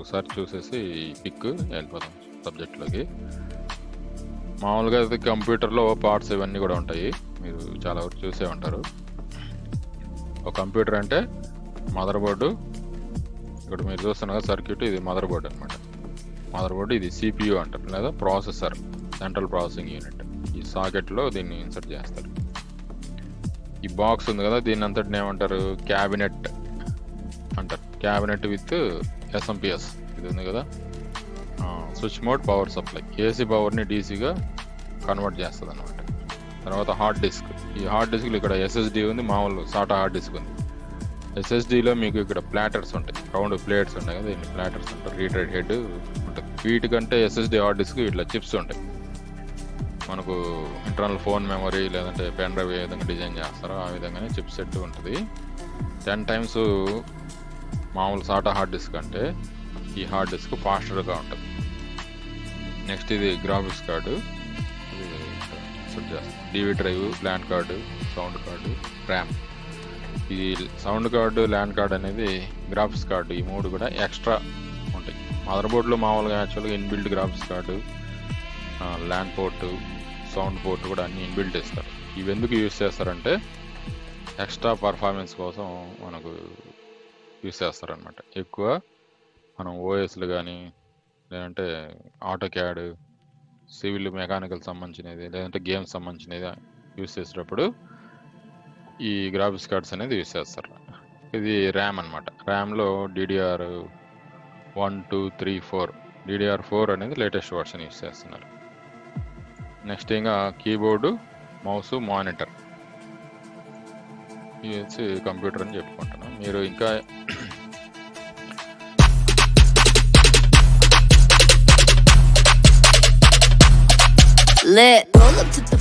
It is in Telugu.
ఒకసారి చూసేసి పిక్ వెళ్ళిపోదాం సబ్జెక్ట్లోకి మామూలుగా అయితే కంప్యూటర్లో పార్ట్స్ ఇవన్నీ కూడా ఉంటాయి మీరు చాలా వరకు చూసే ఉంటారు ఒక కంప్యూటర్ అంటే మదర్ బోర్డు ఇక్కడ మీరు చూస్తున్న సర్క్యూట్ ఇది మదర్ బోర్డు అనమాట మదర్ బోర్డు ఇది సిపియు అంటారు లేదా ప్రాసెసర్ సెంట్రల్ ప్రాసెసింగ్ యూనిట్ ఈ సాకెట్లో దీన్ని ఇన్సర్ట్ చేస్తారు ఈ బాక్స్ ఉంది కదా దీన్ని అంతటిని ఏమంటారు క్యాబినెట్ అంటారు క్యాబినెట్ విత్ ఎస్ఎంపిఎస్ ఇది ఉంది కదా switch mode power supply AC పవర్ని డీసీగా కన్వర్ట్ చేస్తుంది అనమాట తర్వాత హార్డ్ డిస్క్ ఈ హార్డ్ డిస్క్లో ఇక్కడ ఎస్ఎస్డి ఉంది మామూలు సాటా హార్డ్ డిస్క్ ఉంది ఎస్ఎస్డిలో మీకు ఇక్కడ ప్లాటర్స్ ఉంటాయి రౌండ్ ప్లేట్స్ ఉంటాయి కదా దీన్ని ప్లాటర్స్ ఉంటాయి రీటెడ్ హెడ్ ఉంటుంది వీటికంటే ఎస్ఎస్డి హార్డ్ డిస్క్ ఇట్లా చిప్స్ ఉంటాయి మనకు ఇంటర్నల్ ఫోన్ మెమరీ లేదంటే పెన్ డ్రైవ్ ఏ విధంగా డిజైన్ చేస్తారో ఆ విధంగానే చిప్ సెట్ ఉంటుంది టెన్ టైమ్స్ మామూలు సాటా హార్డ్ డిస్క్ అంటే ఈ హార్డ్ డిస్క్ ఫాస్టర్గా ఉంటుంది నెక్స్ట్ ఇది graphics card DV drive LAN card sound card RAM ఈ సౌండ్ కార్డు ల్యాండ్ కార్డ్ అనేది గ్రాఫిక్స్ కార్డు ఈ మూడు కూడా ఎక్స్ట్రా ఉంటాయి మదర్ బోర్డులో మామూలుగా యాక్చువల్గా inbuilt graphics card land port sound port కూడా అన్ని ఇన్బిల్ట్ ఇస్తారు ఇవి ఎందుకు యూస్ చేస్తారంటే ఎక్స్ట్రా పర్ఫార్మెన్స్ కోసం మనకు యూస్ చేస్తారనమాట ఎక్కువ మనం ఓఎస్లు కానీ లేదంటే ఆటో క్యాడ్ సివిల్ మెకానికల్ సంబంధించినది లేదంటే గేమ్స్ సంబంధించినది యూస్ చేసేటప్పుడు ఈ గ్రాఫిక్స్ కార్డ్స్ అనేది యూస్ చేస్తారు ఇది ర్యామ్ అనమాట ర్యామ్లో DDR one two three four DDR four అనేది లేటెస్ట్ వర్షన్ యూస్ చేస్తున్నారు నెక్స్ట్ ఇంకా కీబోర్డు మౌస్ మానిటర్ ఇది వచ్చి కంప్యూటర్ అని చెప్పుకుంటున్నాను మీరు ఇంకా Lit. Roll up to the